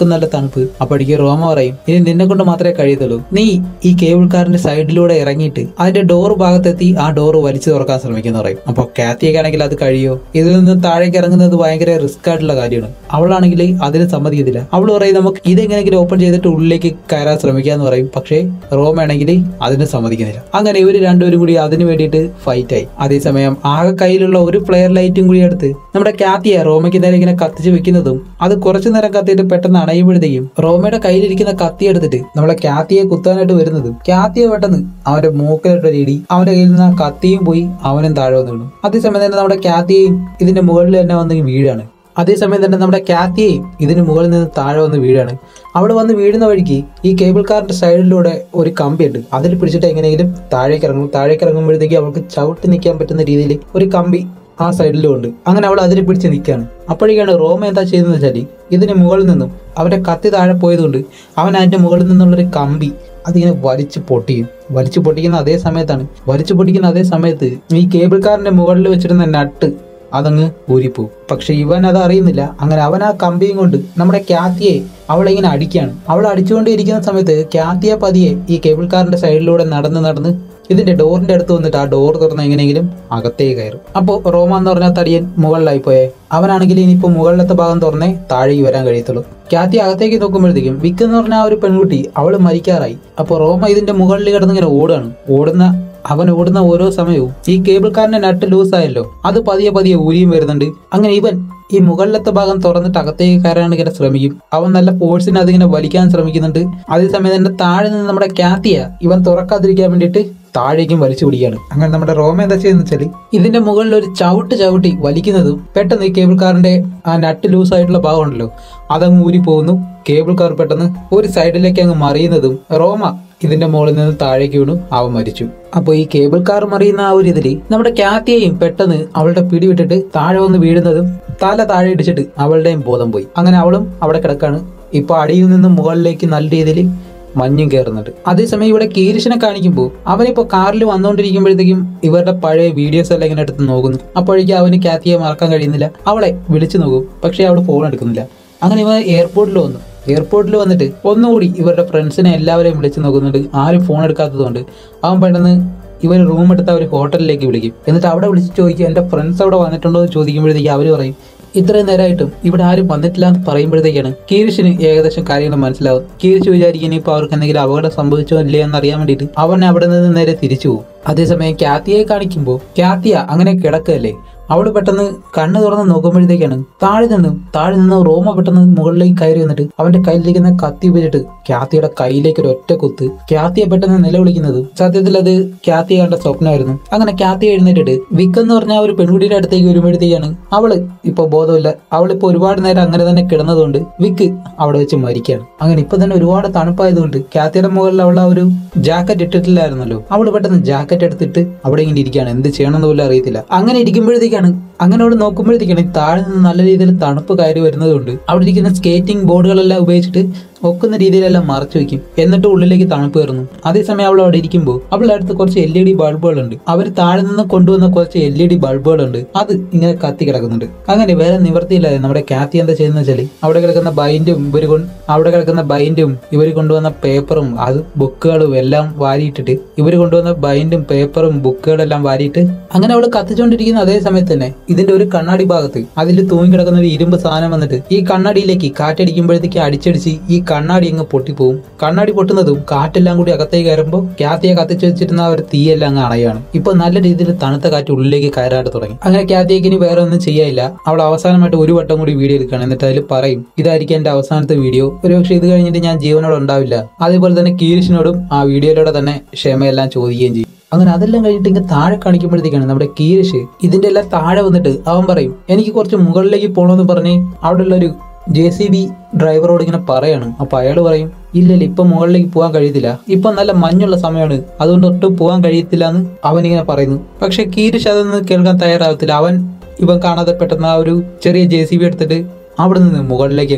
അവർക്കും നല്ല തണുപ്പ് അപ്പോഴേക്ക് റോമ പറയും ഇനി നിന്നെ കൊണ്ട് മാത്രമേ കഴിയത്തുള്ളൂ നീ ഈ കേബിൾ കാറിന്റെ സൈഡിലൂടെ ഇറങ്ങിയിട്ട് അതിന്റെ ഡോർ ഭാഗത്തെത്തി ആ ഡോർ വലിച്ചു തുറക്കാൻ ശ്രമിക്കുന്ന പറയും അപ്പോൾ കാത്തിയൊക്കെ ആണെങ്കിൽ അത് കഴിയോ ഇതിൽ നിന്ന് താഴേക്ക് ഇറങ്ങുന്നത് ഭയങ്കര റിസ്ക് ആയിട്ടുള്ള കാര്യമാണ് അവളാണെങ്കിൽ അതിന് സമ്മതിക്കത്തില്ല അവൾ പറയും നമുക്ക് ഇതെങ്ങനെയെങ്കിലും ഓപ്പൺ ചെയ്തിട്ട് ഉള്ളിലേക്ക് കയറാൻ ശ്രമിക്കാന്ന് പറയും പക്ഷേ റോം ആണെങ്കിൽ അതിന് സമ്മതിക്കുന്നില്ല അങ്ങനെ ഇവർ രണ്ടുപേരും കൂടി അതിന് വേണ്ടിയിട്ട് ഫൈറ്റ് ആയി അതേസമയം ആകെ കയ്യിലുള്ള ഒരു ഫ്ലെയർ ലൈറ്റും കൂടി എടുത്ത് നമ്മുടെ കാത്തിയെ റോമയ്ക്ക് നേരെ ഇങ്ങനെ കത്തിച്ച് വെക്കുന്നതും അത് കുറച്ചു നേരം കത്തിയിട്ട് പെട്ടെന്ന് അണയുമ്പോഴത്തേക്കും റോമയുടെ കയ്യിലിരിക്കുന്ന കത്തി എടുത്തിട്ട് നമ്മളെ കാത്തിയെ കുത്താനായിട്ട് വരുന്നതും കാത്തിയെ പെട്ടെന്ന് അവന്റെ മൂക്കിലിട്ട ഇടി അവന്റെ കയ്യിൽ നിന്ന് ആ കത്തിയും പോയി അവനും താഴെ വന്ന് വീണു അതേസമയം തന്നെ നമ്മുടെ കാത്തിയെയും ഇതിന്റെ മുകളിൽ തന്നെ വന്ന് വീഴാണ് അതേസമയം തന്നെ നമ്മുടെ കാത്തിയെയും ഇതിന് മുകളിൽ നിന്ന് താഴെ വന്ന് വീഴാണ് അവിടെ വന്ന് വീഴുന്ന വഴിക്ക് ഈ കേബിൾ കാറിന്റെ സൈഡിലൂടെ ഒരു കമ്പിയുണ്ട് അതിൽ പിടിച്ചിട്ട് എങ്ങനെയെങ്കിലും താഴേക്ക് ഇറങ്ങും താഴേക്ക് ഇറങ്ങുമ്പോഴത്തേക്ക് അവൾക്ക് ചവിട്ടി നിൽക്കാൻ പറ്റുന്ന രീതിയിൽ ഒരു കമ്പി ആ സൈഡിലും ഉണ്ട് അങ്ങനെ അവൾ അതിനെ പിടിച്ച് നിൽക്കുകയാണ് അപ്പോഴേക്കാണ് റോമ എന്താ ചെയ്യുന്നത് വെച്ചാൽ ഇതിന് മുകളിൽ നിന്നും അവന്റെ കത്തി താഴെ പോയതുകൊണ്ട് അവൻ അതിന്റെ മുകളിൽ നിന്നുള്ളൊരു കമ്പി അതിങ്ങനെ വലിച്ചു പൊട്ടിയും വലിച്ചു പൊട്ടിക്കുന്ന അതേ സമയത്താണ് വലിച്ചു പൊട്ടിക്കുന്ന അതേ സമയത്ത് ഈ കേബിൾ കാറിന്റെ മുകളിൽ വെച്ചിരുന്ന നട്ട് അതങ്ങ് ഊരിപ്പോവും പക്ഷെ ഇവൻ അത് അറിയുന്നില്ല അങ്ങനെ അവൻ ആ കമ്പിയും കൊണ്ട് നമ്മുടെ ക്യാത്തിയെ അവളെ ഇങ്ങനെ അടിക്കുകയാണ് അവൾ അടിച്ചുകൊണ്ടിരിക്കുന്ന സമയത്ത് ക്യാത്തിയെ പതിയെ ഈ കേബിൾ കാറിന്റെ സൈഡിലൂടെ നടന്ന് നടന്ന് ഇതിന്റെ ഡോറിന്റെ അടുത്ത് വന്നിട്ട് ആ ഡോർ തുറന്ന് എങ്ങനെയെങ്കിലും അകത്തേക്ക് കയറും അപ്പോൾ റോമ എന്ന് പറഞ്ഞ തടിയൻ മുകളിലായി പോയേ അവനാണെങ്കിൽ ഇനിയിപ്പോൾ മുകളിലത്തെ ഭാഗം തുറന്നേ താഴേക്ക് വരാൻ കഴിയത്തുള്ളൂ ക്യാത്തി അകത്തേക്ക് നോക്കുമ്പോഴത്തേക്കും വിക്ക് എന്ന് പറഞ്ഞ ആ ഒരു പെൺകുട്ടി അവൾ മരിക്കാറായി അപ്പോൾ റോമ ഇതിന്റെ മുകളിൽ കിടന്ന് ഇങ്ങനെ ഓടുകയാണ് ഓടുന്ന അവൻ ഓടുന്ന ഓരോ സമയവും ഈ കേബിൾ കാറിന്റെ നട്ട് ലൂസ് ആയല്ലോ അത് പതിയെ പതിയെ ഊരിയും വരുന്നുണ്ട് അങ്ങനെ ഇവൻ ഈ മുകളിലത്തെ ഭാഗം തുറന്നിട്ട് അകത്തേക്ക് കയറാൻ ഇങ്ങനെ ശ്രമിക്കും അവൻ നല്ല ഫോഴ്സിന് അതിങ്ങനെ വലിക്കാൻ ശ്രമിക്കുന്നുണ്ട് അതേസമയം തന്നെ താഴെ നിന്ന് നമ്മുടെ ക്യാത്തിയ ഇവൻ തുറക്കാതിരിക്കാൻ വേണ്ടിയിട്ട് താഴേക്കും വലിച്ചു പിടിക്കുകയാണ് അങ്ങനെ നമ്മുടെ റോമ എന്താ ചെയ്യുന്ന വെച്ചാൽ ഇതിന്റെ മുകളിൽ ഒരു ചവിട്ട് ചവിട്ടി വലിക്കുന്നതും പെട്ടെന്ന് ഈ കേബിൾ കാറിന്റെ ആ നട്ട് ലൂസ് ആയിട്ടുള്ള ഭാഗം ഉണ്ടല്ലോ അതങ്ങ് ഊരി പോകുന്നു കേബിൾ കാർ പെട്ടെന്ന് ഒരു സൈഡിലേക്ക് അങ്ങ് മറിയുന്നതും റോമ ഇതിന്റെ മുകളിൽ നിന്ന് താഴേക്ക് വീണു അവൻ മരിച്ചു അപ്പൊ ഈ കേബിൾ കാർ മറിയുന്ന ആ ഒരു ഇതില് നമ്മുടെ ക്യാത്തിയെയും പെട്ടെന്ന് അവളുടെ പിടി വിട്ടിട്ട് താഴെ വന്ന് വീഴുന്നതും തല താഴെ ഇടിച്ചിട്ട് അവളുടെയും ബോധം പോയി അങ്ങനെ അവളും അവിടെ കിടക്കാണ് ഇപ്പൊ അടിയിൽ നിന്ന് മുകളിലേക്ക് നല്ല രീതിയിൽ മഞ്ഞും കയറുന്നുണ്ട് അതേസമയം ഇവിടെ കീരിശനെ കാണിക്കുമ്പോൾ അവനിപ്പോ കാറിൽ വന്നുകൊണ്ടിരിക്കുമ്പോഴത്തേക്കും ഇവരുടെ പഴയ വീഡിയോസ് എല്ലാം ഇങ്ങനെ എടുത്ത് നോക്കുന്നു അപ്പോഴേക്കും അവന് കാത്തിയെ മറക്കാൻ കഴിയുന്നില്ല അവളെ വിളിച്ചു നോക്കും പക്ഷേ അവൾ ഫോൺ എടുക്കുന്നില്ല അങ്ങനെ ഇവ എയർപോർട്ടിൽ വന്നു എയർപോർട്ടിൽ വന്നിട്ട് ഒന്നുകൂടി ഇവരുടെ ഫ്രണ്ട്സിനെ എല്ലാവരെയും വിളിച്ചു നോക്കുന്നുണ്ട് ആരും ഫോൺ എടുക്കാത്തതുകൊണ്ട് അവൻ പെട്ടെന്ന് ഇവർ റൂം എടുത്ത് അവർ ഹോട്ടലിലേക്ക് വിളിക്കും എന്നിട്ട് അവിടെ വിളിച്ച് ചോദിക്കും എൻ്റെ ഫ്രണ്ട്സ് അവിടെ വന്നിട്ടുണ്ടോ എന്ന് ചോദിക്കുമ്പോഴത്തേക്ക് അവർ പറയും ഇത്രയും നേരമായിട്ടും ഇവിടെ ആരും വന്നിട്ടില്ല എന്ന് പറയുമ്പോഴത്തേക്കാണ് കീരിഷിന് ഏകദേശം കാര്യങ്ങൾ മനസ്സിലാവും കീരിഷ് വിചാരിക്കും ഇനിയിപ്പോൾ അവർക്ക് എന്തെങ്കിലും അപകടം സംഭവിച്ചോ ഇല്ലേ എന്ന് അറിയാൻ വേണ്ടിയിട്ട് അവൻ അവിടെ നിന്ന് നേരെ തിരിച്ചു പോകും അതേസമയം ക്യാത്തിയെ കാണിക്കുമ്പോൾ ക്യാത്തിയ അങ്ങനെ കിടക്കല്ലേ അവള് പെട്ടെന്ന് കണ്ണ് തുറന്ന് നോക്കുമ്പോഴത്തേക്കാണ് താഴെ നിന്നും താഴെ നിന്ന് റോമ പെട്ടെന്ന് മുകളിലേക്ക് കയറി വന്നിട്ട് അവന്റെ കയ്യിലിരിക്കുന്ന കത്തി ഉപയോഗിച്ചിട്ട് ക്യാത്തിയുടെ കയ്യിലേക്ക് ഒരു ഒറ്റ കുത്ത് ക്യാത്തിയെ പെട്ടെന്ന് നിലവിളിക്കുന്നത് സത്യത്തിൽ അത് ക്യാത്തിയെ കണ്ട സ്വപ്നമായിരുന്നു അങ്ങനെ ക്യാത്തി എഴുന്നേറ്റിട്ട് വിക്ക് എന്ന് പറഞ്ഞ ആ ഒരു പെൺകുട്ടിയുടെ അടുത്തേക്ക് വരുമ്പോഴത്തേക്കാണ് അവള് ഇപ്പൊ ബോധമില്ല അവളിപ്പോ ഒരുപാട് നേരം അങ്ങനെ തന്നെ കിടന്നതുകൊണ്ട് വിക്ക് അവിടെ വെച്ച് മരിക്കുകയാണ് അങ്ങനെ ഇപ്പൊ തന്നെ ഒരുപാട് തണുപ്പായതുകൊണ്ട് ക്യാത്തിയുടെ മുകളിൽ അവൾ ആ ഒരു ജാക്കറ്റ് ഇട്ടിട്ടില്ലായിരുന്നല്ലോ അവള് പെട്ടെന്ന് ജാക്കറ്റ് എടുത്തിട്ട് അവിടെ ഇങ്ങനെ ഇരിക്കുകയാണ് എന്ത് ചെയ്യണമെന്ന് പോലും അറിയത്തില്ല അങ്ങനെ ഇരിക്കുമ്പോഴത്തേക്കാണ് അങ്ങനെ അവിടെ നോക്കുമ്പോഴത്തേക്കാണ് ഈ താഴെ നിന്ന് നല്ല രീതിയിൽ തണുപ്പ് കയറി വരുന്നതുകൊണ്ട് അവിടെ ഇരിക്കുന്ന സ്കേറ്റിംഗ് ബോർഡുകളെല്ലാം ഉപയോഗിച്ചിട്ട് ഒക്കുന്ന രീതിയിലെല്ലാം മറച്ചു വെക്കും എന്നിട്ട് ഉള്ളിലേക്ക് തണുപ്പ് കയറുന്നു അതേസമയം അവൾ അവിടെ ഇരിക്കുമ്പോൾ അവളുടെ അടുത്ത് കുറച്ച് എൽ ഇ ഡി ബൾബുകളുണ്ട് അവർ താഴെ നിന്ന് കൊണ്ടുവന്ന കുറച്ച് എൽ ഇ ഡി ബൾബുകളുണ്ട് അത് ഇങ്ങനെ കത്തി കിടക്കുന്നുണ്ട് അങ്ങനെ വേറെ നിവർത്തിയില്ലാതെ നമ്മുടെ കാത്തി എന്താ ചെയ്യുന്ന വെച്ചാൽ അവിടെ കിടക്കുന്ന ബൈൻഡും ഇവർ കൊണ്ട് അവിടെ കിടക്കുന്ന ബൈൻഡും ഇവർ കൊണ്ടുവന്ന പേപ്പറും അത് ബുക്കുകളും എല്ലാം വാരിയിട്ടിട്ട് ഇവർ കൊണ്ടുവന്ന ബൈൻഡും പേപ്പറും ബുക്കുകളെല്ലാം വാരിയിട്ട് അങ്ങനെ അവൾ കത്തിച്ചുകൊണ്ടിരിക്കുന്ന അതേ സമയത്ത് തന്നെ ഇതിന്റെ ഒരു കണ്ണാടി ഭാഗത്ത് അതിൽ തൂങ്ങിക്കിടക്കുന്ന ഒരു ഇരുമ്പ് സാധനം വന്നിട്ട് ഈ കണ്ണാടിയിലേക്ക് കാറ്റടിക്കുമ്പോഴത്തേക്ക് അടിച്ചടിച്ച് ഈ കണ്ണാടി അങ്ങ് പൊട്ടിപ്പോവും കണ്ണാടി പൊട്ടുന്നതും കാറ്റെല്ലാം കൂടി അകത്തേക്ക് കയറുമ്പോൾ ക്യാത്തിയെ കത്തിച്ചു വെച്ചിരുന്ന ആ ഒരു തീയെല്ലാം അങ്ങ് അണയാണ് ഇപ്പൊ നല്ല രീതിയിൽ തണുത്ത കാറ്റ് ഉള്ളിലേക്ക് കയറാട്ട് തുടങ്ങി അങ്ങനെ ക്യാത്തിയേക്ക് ഇനി വേറെ ഒന്നും ചെയ്യാനില്ല അവൾ അവസാനമായിട്ട് ഒരു വട്ടം കൂടി വീഡിയോ എടുക്കുകയാണ് എന്നിട്ട് അതിൽ പറയും ഇതായിരിക്കും എന്റെ അവസാനത്തെ വീഡിയോ ഒരുപക്ഷെ ഇത് കഴിഞ്ഞിട്ട് ഞാൻ ജീവനോട് ഉണ്ടാവില്ല അതേപോലെ തന്നെ കീരിഷിനോടും ആ വീഡിയോയിലൂടെ തന്നെ ക്ഷമയെല്ലാം ചോദിക്കുകയും ചെയ്യും അങ്ങനെ അതെല്ലാം കഴിഞ്ഞിട്ട് ഇങ്ങനെ താഴെ കാണിക്കുമ്പോഴത്തേക്കാണ് നമ്മുടെ കീരിഷ് ഇതിന്റെ എല്ലാം താഴെ വന്നിട്ട് അവൻ പറയും എനിക്ക് കുറച്ച് മുകളിലേക്ക് പോകണമെന്ന് പറഞ്ഞ് അവിടെയുള്ള ഒരു ജെ സി ബി ഡ്രൈവറോട് ഇങ്ങനെ പറയാണ് അപ്പൊ അയാൾ പറയും ഇല്ലല്ല ഇപ്പൊ മുകളിലേക്ക് പോകാൻ കഴിയത്തില്ല ഇപ്പൊ നല്ല മഞ്ഞുള്ള സമയമാണ് അതുകൊണ്ട് ഒട്ടും പോകാൻ കഴിയത്തില്ല എന്ന് അവനിങ്ങനെ പറയുന്നു പക്ഷെ കീരിഷ് അതൊന്നും കേൾക്കാൻ തയ്യാറാവത്തില്ല അവൻ ഇവൻ കാണാതെ പെട്ടെന്ന് ആ ഒരു ചെറിയ ജെ സി ബി എടുത്തിട്ട് അവിടെ നിന്ന് മുകളിലേക്ക് അങ്ങ് പോകും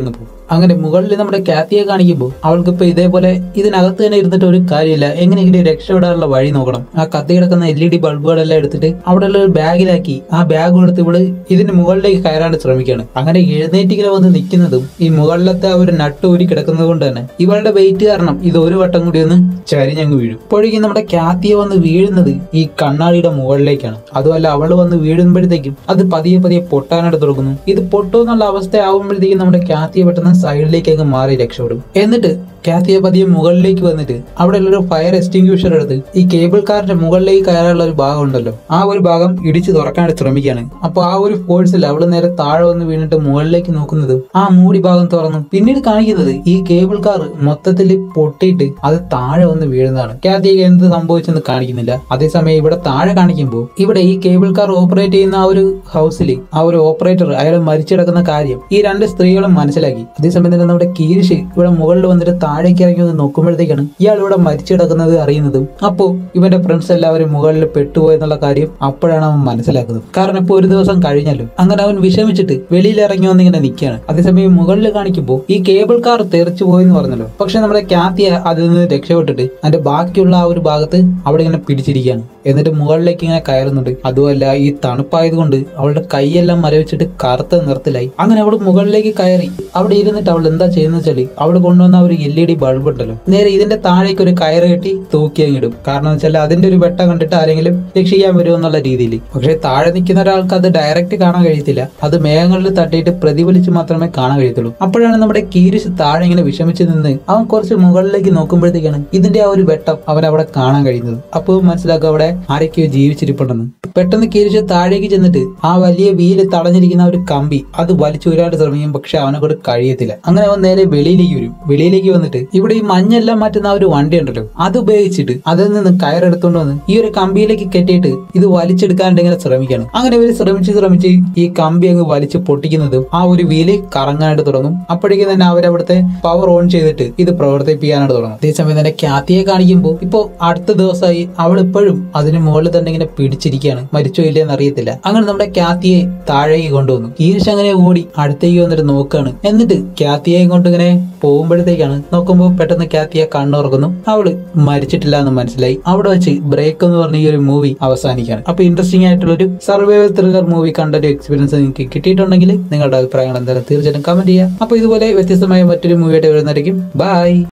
അങ്ങനെ മുകളിൽ നമ്മുടെ കാത്തിയെ കാണിക്കുമ്പോൾ അവൾക്ക് ഇപ്പൊ ഇതേപോലെ ഇതിനകത്ത് തന്നെ ഇരുന്നിട്ട് ഒരു കാര്യമില്ല എങ്ങനെയെങ്കിലും രക്ഷപ്പെടാനുള്ള വഴി നോക്കണം ആ കത്തി കിടക്കുന്ന എൽ ഇ ഡി ബൾബുകളെല്ലാം എടുത്തിട്ട് അവിടെയുള്ള ഒരു ബാഗിലാക്കി ആ ബാഗ് എടുത്ത് ഇവള് ഇതിന് മുകളിലേക്ക് കയറാൻ ശ്രമിക്കുകയാണ് അങ്ങനെ എഴുന്നേറ്റിങ്ങനെ വന്ന് നിൽക്കുന്നതും ഈ മുകളിലത്തെ ആ ഒരു നട്ട് ഊരി കിടക്കുന്നത് കൊണ്ട് തന്നെ ഇവളുടെ വെയിറ്റ് കാരണം ഇത് ഒരു വട്ടം കൂടി ഒന്ന് ചരിഞ്ഞങ്ങ് വീഴും ഇപ്പോഴേക്കും നമ്മുടെ കാത്തിയെ വന്ന് വീഴുന്നത് ഈ കണ്ണാടിയുടെ മുകളിലേക്കാണ് അതുമല്ല അവള് വന്ന് വീഴുമ്പോഴത്തേക്കും അത് പതിയെ പതിയെ പൊട്ടാനായിട്ട് തുടങ്ങുന്നു ഇത് പൊട്ടുമെന്നുള്ള അവസ്ഥ ആവുമ്പോഴത്തേക്കും നമ്മുടെ കാത്തിയെ പെട്ടെന്ന് സൈഡിലേക്ക് അങ്ങ് മാറി രക്ഷപ്പെടും എന്നിട്ട് കാത്തിയെ പതിയെ മുകളിലേക്ക് വന്നിട്ട് അവിടെ ഒരു ഫയർ എക്സ്റ്റിങ്ക്യൂഷർ എടുത്ത് ഈ കേബിൾ കാറിന്റെ മുകളിലേക്ക് കയറാനുള്ള ഒരു ഭാഗം ഉണ്ടല്ലോ ആ ഒരു ഭാഗം ഇടിച്ചു തുറക്കാനായിട്ട് ശ്രമിക്കുകയാണ് അപ്പൊ ആ ഒരു ഫോഴ്സിൽ അവള് നേരെ താഴെ വന്ന് വീണിട്ട് മുകളിലേക്ക് നോക്കുന്നതും ആ മൂടി ഭാഗം തുറന്നു പിന്നീട് കാണിക്കുന്നത് ഈ കേബിൾ കാർ മൊത്തത്തിൽ പൊട്ടിയിട്ട് അത് താഴെ വന്ന് വീഴുന്നതാണ് കാത്തിക്ക് എന്ത് സംഭവിച്ചെന്ന് കാണിക്കുന്നില്ല അതേസമയം ഇവിടെ താഴെ കാണിക്കുമ്പോൾ ഇവിടെ ഈ കേബിൾ കാർ ഓപ്പറേറ്റ് ചെയ്യുന്ന ആ ഒരു ഹൗസിൽ ആ ഒരു ഓപ്പറേറ്റർ അയാൾ മരിച്ചിടക്കുന്ന കാര്യം ഈ രണ്ട് സ്ത്രീകളും മനസ്സിലാക്കി അതേസമയം തന്നെ നമ്മുടെ കീരിഷ് ഇവിടെ മുകളിൽ വന്നിട്ട് താഴേക്ക് ഇറങ്ങി വന്ന് നോക്കുമ്പോഴത്തേക്കാണ് ഇയാൾ ഇവിടെ മരിച്ചിടക്കുന്നത് അറിയുന്നതും അപ്പോ ഇവന്റെ ഫ്രണ്ട്സ് എല്ലാവരും മുകളിൽ പെട്ടുപോയെന്നുള്ള കാര്യം അപ്പോഴാണ് അവൻ മനസ്സിലാക്കുന്നത് കാരണം ഇപ്പൊ ഒരു ദിവസം കഴിഞ്ഞല്ലോ അങ്ങനെ അവൻ വിഷമിച്ചിട്ട് വെളിയിൽ ഇറങ്ങി വന്നിങ്ങനെ നിൽക്കുകയാണ് അതേസമയം മുകളിൽ കാണിക്കുമ്പോൾ ഈ കേബിൾ കാർ തെറിച്ചു പോയെന്ന് പറഞ്ഞല്ലോ പക്ഷെ നമ്മുടെ കാത്തിയ അതിൽ നിന്ന് രക്ഷപ്പെട്ടിട്ട് അതിന്റെ ബാക്കിയുള്ള ആ ഒരു ഭാഗത്ത് അവിടെ ഇങ്ങനെ പിടിച്ചിരിക്കുകയാണ് എന്നിട്ട് മുകളിലേക്ക് ഇങ്ങനെ കയറുന്നുണ്ട് അതുമല്ല ഈ തണുപ്പായതുകൊണ്ട് അവളുടെ കൈയെല്ലാം മരവിച്ചിട്ട് കറുത്ത നിറത്തിലായി അങ്ങനെ അവൾ മുകളിലേക്ക് കയറി അവിടെ ഇരുന്നിട്ട് അവൾ എന്താ ചെയ്യുന്ന വെച്ചാല് അവൾ കൊണ്ടുവന്ന ആ ഒരു എൽ ഇ ഡി ബൾബ് ഉണ്ടല്ലോ നേരെ ഇതിന്റെ താഴേക്ക് ഒരു കയറ് കെട്ടി തൂക്കി അങ്ങിടും കാരണം വെച്ചാൽ അതിന്റെ ഒരു വെട്ടം കണ്ടിട്ട് ആരെങ്കിലും രക്ഷിക്കാൻ വരുമെന്നുള്ള രീതിയിൽ പക്ഷെ താഴെ നിൽക്കുന്ന ഒരാൾക്ക് അത് ഡയറക്റ്റ് കാണാൻ കഴിയത്തില്ല അത് മേഘങ്ങളിൽ തട്ടിയിട്ട് പ്രതിഫലിച്ച് മാത്രമേ കാണാൻ കഴിയത്തുള്ളൂ അപ്പോഴാണ് നമ്മുടെ കീരിശ് താഴെ ഇങ്ങനെ വിഷമിച്ച് നിന്ന് അവൻ കുറച്ച് മുകളിലേക്ക് നോക്കുമ്പോഴത്തേക്കാണ് ഇതിന്റെ ആ ഒരു വെട്ടം അവൻ അവിടെ കാണാൻ കഴിയുന്നത് അപ്പോൾ മനസ്സിലാക്കുക അവിടെ ആരൊക്കെയോ ജീവിച്ചിരിപ്പുണ്ടെന്ന് പെട്ടെന്ന് കീരിശ് താഴേക്ക് ചെന്നിട്ട് ആ വലിയ വീല് തടഞ്ഞിരിക്കുന്ന ആ ഒരു കമ്പി അത് വലിച്ചൂരാണ്ട് ശ്രമിക്കും പക്ഷെ അവനെ കൊണ്ട് കഴിയത്തില്ല അങ്ങനെ അവൻ നേരെ വെളിയിലേക്ക് വരും വെളിയിലേക്ക് വന്നിട്ട് ഇവിടെ ഈ മഞ്ഞെല്ലാം മാറ്റുന്ന ആ ഒരു വണ്ടി ഉണ്ടല്ലോ അത് ഉപയോഗിച്ചിട്ട് അതിൽ നിന്ന് കയറെടുത്തോണ്ട് വന്ന് ഈ ഒരു കമ്പിയിലേക്ക് കെട്ടിയിട്ട് ഇത് വലിച്ചെടുക്കാനായിട്ട് ഇങ്ങനെ ശ്രമിക്കണം അങ്ങനെ ഇവര് ശ്രമിച്ച് ശ്രമിച്ച് ഈ കമ്പി അങ്ങ് വലിച്ച് പൊട്ടിക്കുന്നതും ആ ഒരു വീല് കറങ്ങാനായിട്ട് തുടങ്ങും അപ്പോഴേക്കും തന്നെ അവരവിടുത്തെ പവർ ഓൺ ചെയ്തിട്ട് ഇത് പ്രവർത്തിപ്പിക്കാനായിട്ട് തുടങ്ങും അതേസമയം തന്നെ ക്യാത്തിയെ കാണിക്കുമ്പോൾ ഇപ്പോ അടുത്ത ദിവസമായി അവൾ ഇപ്പോഴും അതിന് മുകളിൽ തന്നെ ഇങ്ങനെ പിടിച്ചിരിക്കുകയാണ് മരിച്ചോ ഇല്ലയെന്ന് അറിയത്തില്ല അങ്ങനെ നമ്മുടെ ക്യാത്തിയെ താഴേക്ക് കൊണ്ടുവന്നു ഈർഷ അങ്ങനെ ഓടി അടുത്തേക്ക് വന്നിട്ട് നോക്കുകയാണ് എന്നിട്ട് ക്യാത്തിയെ കൊണ്ട് ഇങ്ങനെ പോകുമ്പോഴത്തേക്കാണ് നോക്കുമ്പോൾ പെട്ടെന്ന് ക്യാത്തിയെ കണ്ണുറക്കുന്നു അവള് മരിച്ചിട്ടില്ല എന്ന് മനസ്സിലായി അവിടെ വെച്ച് ബ്രേക്ക് എന്ന് പറഞ്ഞ ഈ ഒരു മൂവി അവസാനിക്കുകയാണ് അപ്പൊ ഇൻട്രസ്റ്റിംഗ് ആയിട്ടുള്ള ഒരു സർവൈവൽ ത്രില്ലർ മൂവി കണ്ട ഒരു എക്സ്പീരിയൻസ് നിങ്ങൾക്ക് കിട്ടിയിട്ടുണ്ടെങ്കിൽ നിങ്ങളുടെ അഭിപ്രായങ്ങൾ എന്തായാലും തീർച്ചയായിട്ടും കമന്റ് ചെയ്യുക അപ്പൊ ഇതുപോലെ വ്യത്യസ്തമായ മറ്റൊരു മൂവിയായിട്ട് വരുന്നതായിരിക്കും ബൈ